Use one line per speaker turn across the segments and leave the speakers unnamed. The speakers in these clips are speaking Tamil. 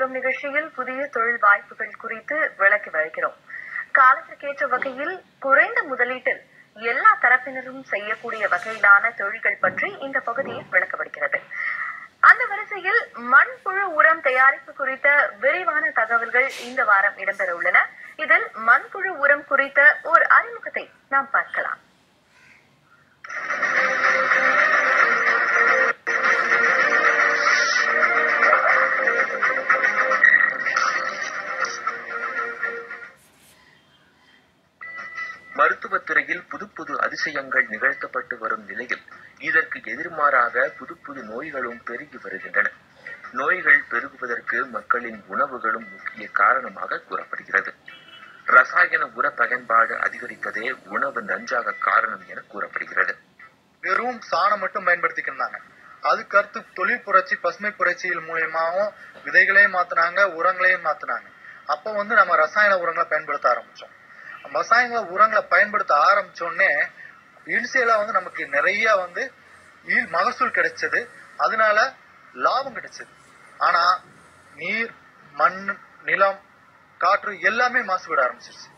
வரும் நிகழ்ச்சியில் புதிய தொழில் வாய்ப்புகள் குறித்து விளக்கி வருகிறோம் காலத்திற்கேற்ற வகையில் குறைந்த முதலீட்டில் எல்லா தரப்பினரும் செய்யக்கூடிய வகையிலான தொழில்கள் பற்றி இந்த பகுதியில் விளக்கப்படுகிறது அந்த வரிசையில் மண்புழு உரம் தயாரிப்பு குறித்த விரிவான தகவல்கள் இந்த வாரம் இடம்பெற உள்ளன இதில் மண்புழு உரம் குறித்த ஒரு அறிமுகத்தை நாம் பார்க்கலாம்
மருத்துவத்துறையில் புது புது அதிசயங்கள் நிகழ்த்தப்பட்டு வரும் நிலையில் இதற்கு எதிர்மாறாக புது புது நோய்களும் பெருகி வருகின்றன நோய்கள் பெருகுவதற்கு மக்களின் உணவுகளும் முக்கிய காரணமாக கூறப்படுகிறது ரசாயன உர பயன்பாடு அதிகரித்ததே உணவு நஞ்சாக காரணம் என கூறப்படுகிறது
வெறும் சாணம் மட்டும் பயன்படுத்திக்கிட்டு இருந்தாங்க அதுக்கு அடுத்து தொழில் புரட்சி பசுமை புரட்சியில் மூலியமாவும் விதைகளையும் மாத்துனாங்க உரங்களையும் மாத்துனாங்க அப்ப வந்து நம்ம ரசாயன உரங்களை பயன்படுத்த ஆரம்பிச்சோம் ரசாயன உரங்களை பயன்படுத்த ஆரம்பிச்சோடனே இனிஷியலா வந்து நமக்கு நிறைய வந்து ஈல் மகசூல் கிடைச்சது அதனால லாபம் கிடைச்சது ஆனா நீர் மண் நிலம் காற்று எல்லாமே மாசுபட ஆரம்பிச்சிருச்சு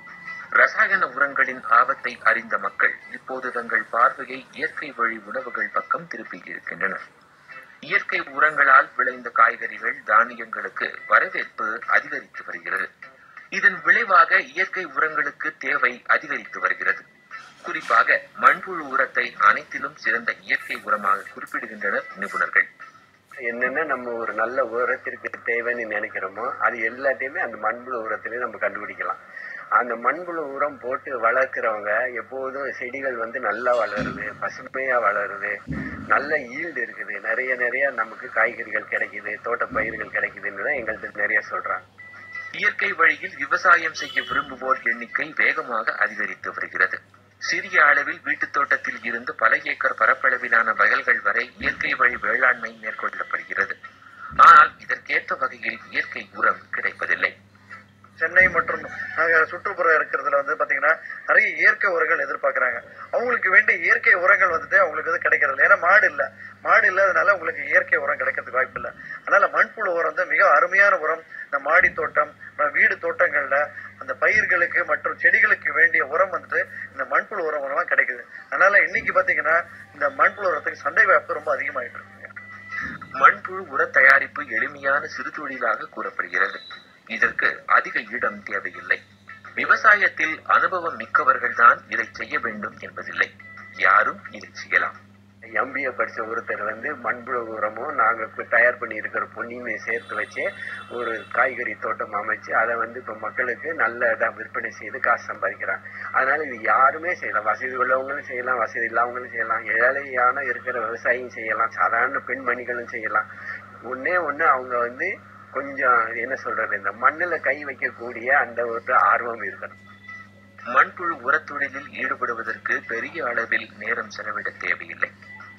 ரசாயன உரங்களின் ஆபத்தை அறிந்த மக்கள் இப்போது தங்கள் பார்வையை இயற்கை வழி உணவுகள் பக்கம் திருப்பி இருக்கின்றனர் இயற்கை உரங்களால் விளைந்த காய்கறிகள் தானியங்களுக்கு வரவேற்பு அதிகரித்து வருகிறது இதன் விளைவாக இயற்கை உரங்களுக்கு தேவை அதிகரித்து வருகிறது குறிப்பாக மண்புழு உரத்தை அனைத்திலும் சிறந்த இயற்கை உரமாக குறிப்பிடுகின்றனர் நிபுணர்கள்
என்னென்ன நம்ம ஒரு நல்ல உரத்திற்கு தேவைன்னு நினைக்கிறோமோ அது எல்லாத்தையுமே அந்த மண்புழு உரத்திலே நம்ம கண்டுபிடிக்கலாம் அந்த மண்புழு உரம் போட்டு வளர்க்குறவங்க எப்போதும் செடிகள் வந்து நல்லா வளருது பசுமையா வளருது நல்ல ஈல்டு இருக்குது நிறைய நிறைய நமக்கு காய்கறிகள் கிடைக்குது தோட்ட பயிர்கள் கிடைக்குதுன்னு தான் எங்கள்கிட்ட நிறைய சொல்றாங்க
இயற்கை வழியில் விவசாயம் செய்ய விரும்புவோர் எண்ணிக்கை வேகமாக அதிகரித்து வருகிறது சிறிய அளவில் வீட்டுத் தோட்டத்தில் இருந்து பல ஏக்கர் பரப்பளவிலான வயல்கள் வரை இயற்கை வழி வேளாண்மை மேற்கொள்ளப்படுகிறது ஆனால் இதற்கேற்ற வகையில் இயற்கை உரம் கிடைப்பதில்லை
சென்னை மற்றும் நக- சுற்றுப்புறம் இருக்கிறதுல வந்து பாத்தீங்கன்னா நிறைய இயற்கை உரங்கள் எதிர்பார்க்கறாங்க அவங்களுக்கு வேண்டிய இயற்கை உரங்கள் வந்துட்டு அவங்களுக்கு வந்து கிடைக்கிறது இல்லை ஏன்னா மாடு இல்ல மாடு இல்லாதனால உங்களுக்கு இயற்கை உரம் கிடைக்கிறதுக்கு வாய்ப்பு இல்லை அதனால மண்புழு உரம் வந்து மிக அருமையான உரம் இந்த மாடி தோட்டம் அப்புறம் வீடு தோட்டங்கள்ல அந்த பயிர்களுக்கு மற்றும் செடிகளுக்கு வேண்டிய உரம் வந்துட்டு இந்த மண்புழு உரம் மூலமா கிடைக்குது அதனால இன்னைக்கு பாத்தீங்கன்னா இந்த மண்புழு உரத்துக்கு சந்தை வாய்ப்பு ரொம்ப அதிகமாயிட்டு இருக்குங்க
மண்புழு உர தயாரிப்பு எளிமையான சிறு தொழிலாக கூறப்படுகிறது இதற்கு அதிக இடம் தேவையில்லை விவசாயத்தில் அனுபவம் மிக்கவர்கள்தான் இதை செய்ய வேண்டும் என்பதில்லை யாரும் இதை செய்யலாம்
எம்பிஏ படிச்ச ஒருத்தர் வந்து மண்புழு உரமும் நாங்க இப்ப தயார் பண்ணி இருக்கிற பொன்னியுமே சேர்த்து வச்சு ஒரு காய்கறி தோட்டம் அமைச்சு அதை வந்து இப்ப மக்களுக்கு நல்ல இதா விற்பனை செய்து காசு சம்பாதிக்கிறாங்க அதனால இது யாருமே செய்யலாம் வசதி உள்ளவங்களும் செய்யலாம் வசதி இல்லாதவங்களும் செய்யலாம் ஏழையான இருக்கிற விவசாயியும் செய்யலாம் சாதாரண பெண்மணிகளும் செய்யலாம் ஒண்ணே ஒண்ணு அவங்க வந்து கொஞ்சம் என்ன சொல்றது இந்த மண்ணுல கை வைக்கக்கூடிய அந்த ஒரு ஆர்வம் இருக்கணும்
மண்புழு உரத் தொழிலில் ஈடுபடுவதற்கு பெரிய அளவில் நேரம் செலவிட தேவையில்லை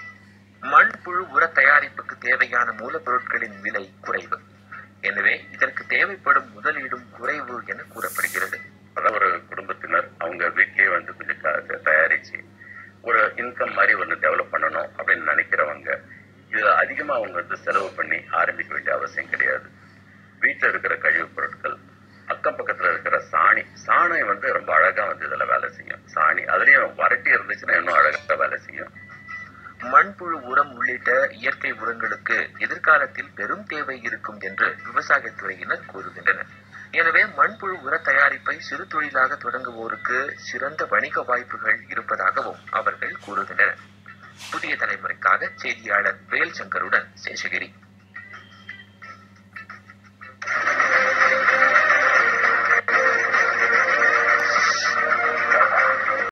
மண்புழு உர தயாரிப்புக்கு தேவையான மூலப்பொருட்களின் விலை குறைவு எனவே இதற்கு தேவைப்படும் முதலீடும் குறைவு என கூறப்படுகிறது
அதான் ஒரு குடும்பத்தினர் அவங்க வீட்லயே வந்து கொஞ்சம் க- தயாரிச்சு ஒரு இன்கம் மாதிரி ஒன்று டெவலப் பண்ணணும் அப்படின்னு நினைக்கிறவங்க இது அதிகமா அவங்க வந்து செலவு பண்ணி ஆரம்பிக்க வேண்டிய அவசியம் கிடையாது வீட்டில் இருக்கிற கழிவுப் பொருட்கள் அக்கம் பக்கத்துல இருக்கிற சாணி சாணம் வந்து ரொம்ப அழகா வந்து இதுல வேலை செய்யும் சாணி அதுலயும் வறட்டி இருந்துச்சுன்னா இன்னும் அழகா வேலை செய்யும்
மண்புழு உரம் உள்ளிட்ட இயற்கை உரங்களுக்கு எதிர்காலத்தில் பெரும் தேவை இருக்கும் என்று விவசாயத்துறையினர் கூறுகின்றனர் எனவே மண்புழு உர தயாரிப்பை சிறு தொழிலாக தொடங்குவோருக்கு சிறந்த வணிக வாய்ப்புகள் இருப்பதாகவும் அவர்கள் கூறுகின்றனர் புதிய தலைமுறைக்காக செய்தியாளர் வேல் சங்கருடன் சேஷகிரி